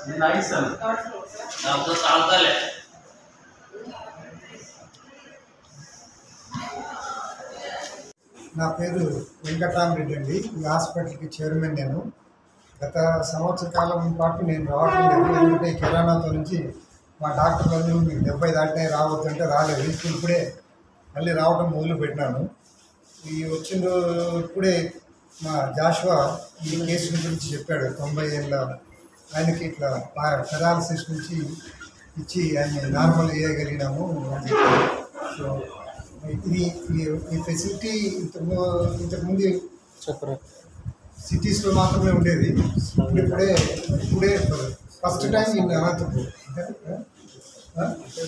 నేను ఆగిస్తాను third floor sir నాకు తాగుతాలే నా పేరు వెంకటరామరెడ్డి అండి ఈ హాస్పిటల్కి చైర్మన్ నేను గత సంవత్సర కాలం పాటు నేను రావడం లేదు ఎందుకంటే ఈ కరోనాతో నుంచి మా డాక్టర్లు అందరూ మీకు డెబ్బై దాటినాయి రావద్దంటే రాలేదు ఇప్పుడు ఇప్పుడే మళ్ళీ రావడం మొదలు పెట్టినాను ఈ వచ్చిన ఇప్పుడే మా జాషువా ఈ కేసు గురించి చెప్పాడు తొంభై ఏళ్ళ ఆయనకి ఇట్లా పెరాలసిస్ నుంచి ఇచ్చి ఆయన నార్మల్ చేయగలిగినాము అని చెప్పాడు సో ఇది ఈ- ఈ ఫెసిలిటీ ఇంతకు ఇంతకుముందు చెప్పరా సిటీస్లో మాత్రమే ఉండేది ఇప్పుడు ఇప్పుడే ఇప్పుడే ఫస్ట్ టైం ఇన్ అనంతపూర్ ఆ?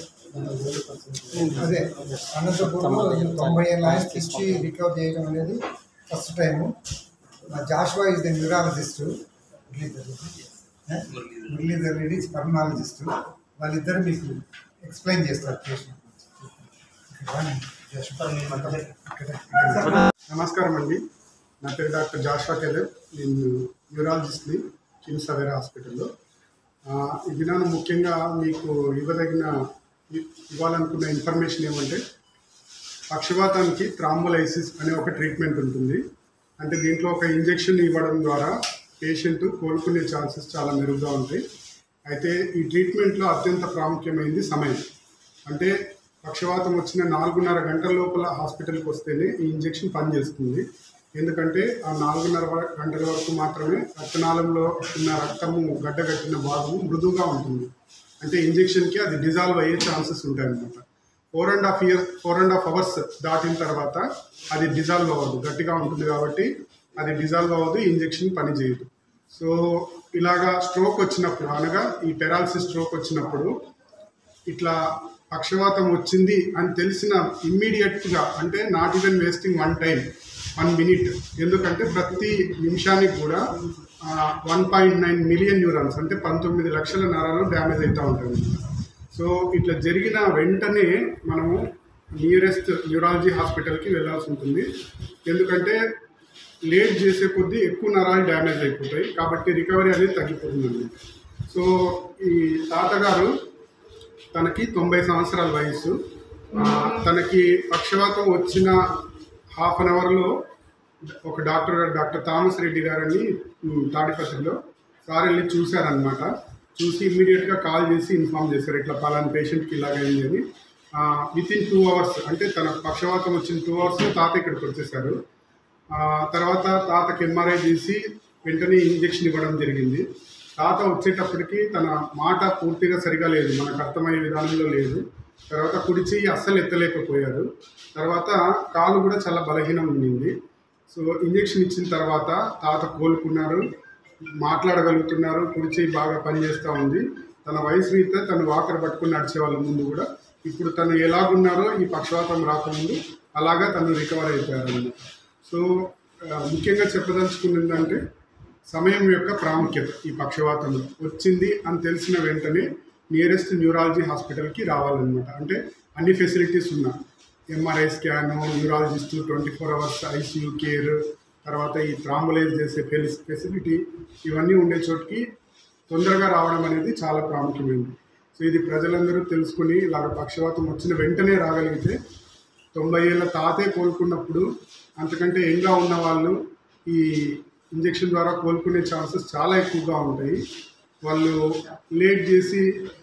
అదే అనంతపూర్లో ఈ తొంభై ఏళ్ళ ఆయన ఇచ్చి రికవర్ చేయడం అనేది first time Joshua is the neurologist Muralidhar Reddy pulmonologist వాళ్ళిద్దరు మీకు ఎక్స్ప్లెయిన్ చేస్తారు పేషెంట్ నమస్కారం అండి నా పేరు డాక్టర్ జాషువా కెలెబ్ నేను న్యూరాలజిస్ట్ని కిమ్స్ అవేరా హాస్పిటల్లో ఆ, ఈ దినాన ముఖ్యంగా మీకు ఇవ్వదగిన ఇ- ఇవ్వాలనుకున్న ఇన్ఫర్మేషన్ ఏమంటే పక్షవాతానికి థ్రాంబోలైసిస్ అనే ఒక ట్రీట్మెంట్ ఉంటుంది అంటే దీంట్లో ఒక ఇంజెక్షన్ ఇవ్వడం ద్వారా పేషెంట్ కోలుకునే ఛాన్సెస్ చాలా మెరుగ్గా ఉంటాయి అయితే ఈ ట్రీట్మెంట్లో అత్యంత ప్రాముఖ్యమైనది సమయం అంటే పక్షవాతం వచ్చిన నాలుగున్నర గంటల లోపల హాస్పిటల్కి వస్తేనే ఈ ఇంజెక్షన్ పనిచేస్తుంది ఎందుకంటే ఆ నాలుగున్నర వ- గంటల వరకు మాత్రమే రక్తనాళంలో ఉన్న రక్తము గడ్డగట్టిన భాగము మృదువుగా ఉంటుంది అంటే ఇంజెక్షన్కి అది డిజాల్వ్ అయ్యే ఛాన్సెస్ ఉంటాయి అన్నమాట four and half year four and half hours దాటిన తర్వాత అది డిజాల్వ్ అవ్వదు గట్టిగా ఉంటుంది కాబట్టి అది డిజాల్వ్ అవ్వదు ఇంజెక్షన్ పనిచేయదు సో ఇలాగా స్ట్రోక్ వచ్చినప్పుడు అనగా ఈ పెరాలసిస్ స్ట్రోక్ వచ్చినప్పుడు ఇట్లా పక్షవాతం వచ్చింది అని తెలిసిన ఇమ్మీడియట్గా అంటే not even wasting one time one minute ఎందుకంటే ప్రతి నిమిషానికి కూడా one point nine million neurons అంటే పంతొమ్మిది లక్షల నరాలు డ్యామేజ్ అవుతూ ఉంటుంది సో ఇట్లా జరిగిన వెంటనే మనము నియరెస్ట్ న్యూరాలజీ హాస్పిటల్కి వెళ్ళాల్సి ఉంటుంది ఎందుకంటే లేట్ చేసే కొద్దీ ఎక్కువ నరాలు డ్యామేజ్ అయిపోతాయి కాబట్టి రికవరీ అనేది తగ్గిపోతుంది సో ఈ తాతగారు తనకి తొంభై సంవత్సరాల వయసు ఆ, తనకి పక్షవాతం వచ్చిన హాఫ్ అన్ అవర్లో ఒక డాక్టర్ గారు డాక్టర్ థామస్ రెడ్డి గారని ఉమ్, తాడిపత్రిలో సార్ వెళ్ళి చూశారనమాట చూసి ఇమ్మీడియట్గా కాల్ చేసి ఇన్ఫామ్ చేశారు ఇట్లా పలానా పేషెంట్కి ఇలాగైంది అని విత్ ఇన్ టూ అవర్స్ అంటే తన పక్షవాతం వచ్చిన టూ అవర్స్ తాత ఇక్కడికి వచ్చేసారు ఆ, తర్వాత తాతకి ఎంఆర్ఐ తీసి వెంటనే ఇంజెక్షన్ ఇవ్వడం జరిగింది తాత వచ్చేటప్పటికి తన మాట పూర్తిగా సరిగా లేదు మనకు అర్థమయ్యే విధానంలో లేదు తర్వాత కుడి చెయ్యి అస్సలు ఎత్తలేకపోయారు తర్వాత కాలు కూడా చాలా బలహీనం ఉండింది సో ఇంజెక్షన్ ఇచ్చిన తర్వాత తాత కోలుకున్నారు మాట్లాడగలుగుతున్నారు కుడి చెయ్యి బాగా పనిచేస్తూ ఉంది తన వయసు రీత్యా తను వాకర్ పట్టుకుని నడిచే వాళ్ళ ముందు కూడా ఇప్పుడు తను ఎలాగున్నారో ఈ పక్షవాతం రాకముందు అలాగా తను రికవర్ అయిపోయారు అన్నమాట సో ఆ, ముఖ్యంగా చెప్పదలుచుకున్నది ఏంటంటే సమయం యొక్క ప్రాముఖ్యత ఈ పక్షవాతంలో వచ్చింది అని తెలిసిన వెంటనే నియరెస్ట్ న్యూరాలజీ హాస్పిటల్కి రావాలన్నమాట అంటే అన్ని ఫెసిలిటీస్ ఉన్నాయి MRI scan neurologist twenty four hours ICU care తర్వాత ఈ థ్రాంబలైజ్ చేసే ఫెలి- ఫెసిలిటీ ఇవన్నీ ఉండే చోటికి తొందరగా రావడం అనేది చాలా ప్రాముఖ్యమైనది సో ఇది ప్రజలందరూ తెలుసుకుని ఇలాగ పక్షవాతం వచ్చిన వెంటనే రాగలిగితే తొంభై ఏళ్ళ తాతే కోలుకున్నప్పుడు అంతకంటే యంగ్గా ఉన్న వాళ్ళు ఈ ఇంజెక్షన్ ద్వారా కోలుకునే ఛాన్సెస్ చాలా ఎక్కువగా ఉంటాయి వాళ్ళు లేట్ చేసి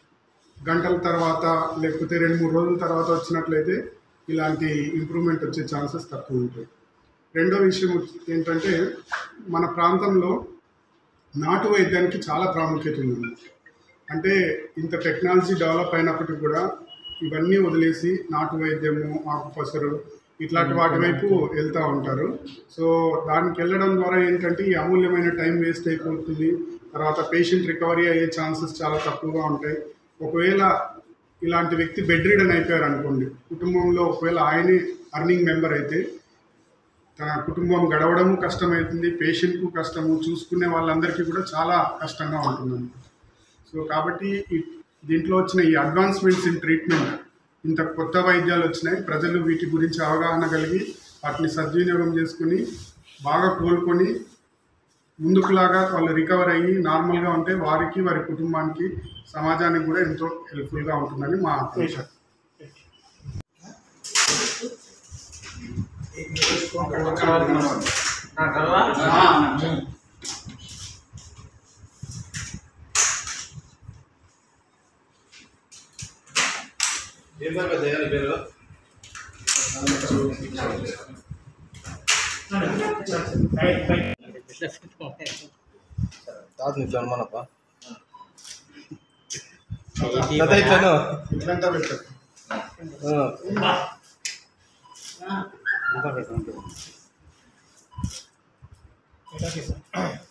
గంటల తర్వాత లేకపోతే రెండు మూడు రోజుల తర్వాత వచ్చినట్లయితే ఇలాంటి ఇంప్రూవ్మెంట్ వచ్చే ఛాన్సెస్ తక్కువ ఉంటాయి రెండో విషయం వచ్చి- ఏంటంటే మన ప్రాంతంలో నాటు వైద్యానికి చాలా ప్రాముఖ్యత ఉంది అంటే ఇంత టెక్నాలజీ డెవలప్ అయినప్పటికీ కూడా ఇవన్నీ వదిలేసి నాటు వైద్యము ఆకుపసరు ఇట్లాంటి వాటి వైపు వెళ్తూ ఉంటారు సో దానికి వెళ్ళడం ద్వారా ఏంటంటే ఈ అమూల్యమైన టైం వేస్ట్ అయిపోతుంది తర్వాత పేషెంట్ రికవరీ అయ్యే ఛాన్సెస్ చాలా తక్కువగా ఉంటాయి ఒకవేళ ఇలాంటి వ్యక్తి బెడ్ రీడన్ అయిపోయారు అనుకోండి కుటుంబంలో ఒకవేళ ఆయనే అర్నింగ్ మెంబర్ అయితే తన కుటుంబం గడవడం కష్టమవుతుంది పేషెంట్కు కష్టము చూసుకునే వాళ్ళందరికీ కూడా చాలా కష్టంగా ఉంటుంది సో కాబట్టి ఈ- దీంట్లో వచ్చిన ఈ అడ్వాన్స్మెంట్స్ ఇన్ ట్రీట్మెంట్ ఇంత కొత్త వైద్యాలు వచ్చినాయి ప్రజలు వీటి గురించి అవగాహన కలిగి వాటిని సద్వినియోగం చేసుకుని బాగా కోలుకొని ముందుకులాగా వాళ్ళు రికవర్ అయ్యి నార్మల్గా ఉంటే వారికి వారి కుటుంబానికి సమాజానికి కూడా ఎంతో హెల్ప్ఫుల్గా ఉంటుందని మా ఆకాంక్ష తాత ఇట్లా అనుమానప్ప తాత, తాత ఇట్లను ఇట్లంతా పెట్టారు ఇంకా పెట్టండి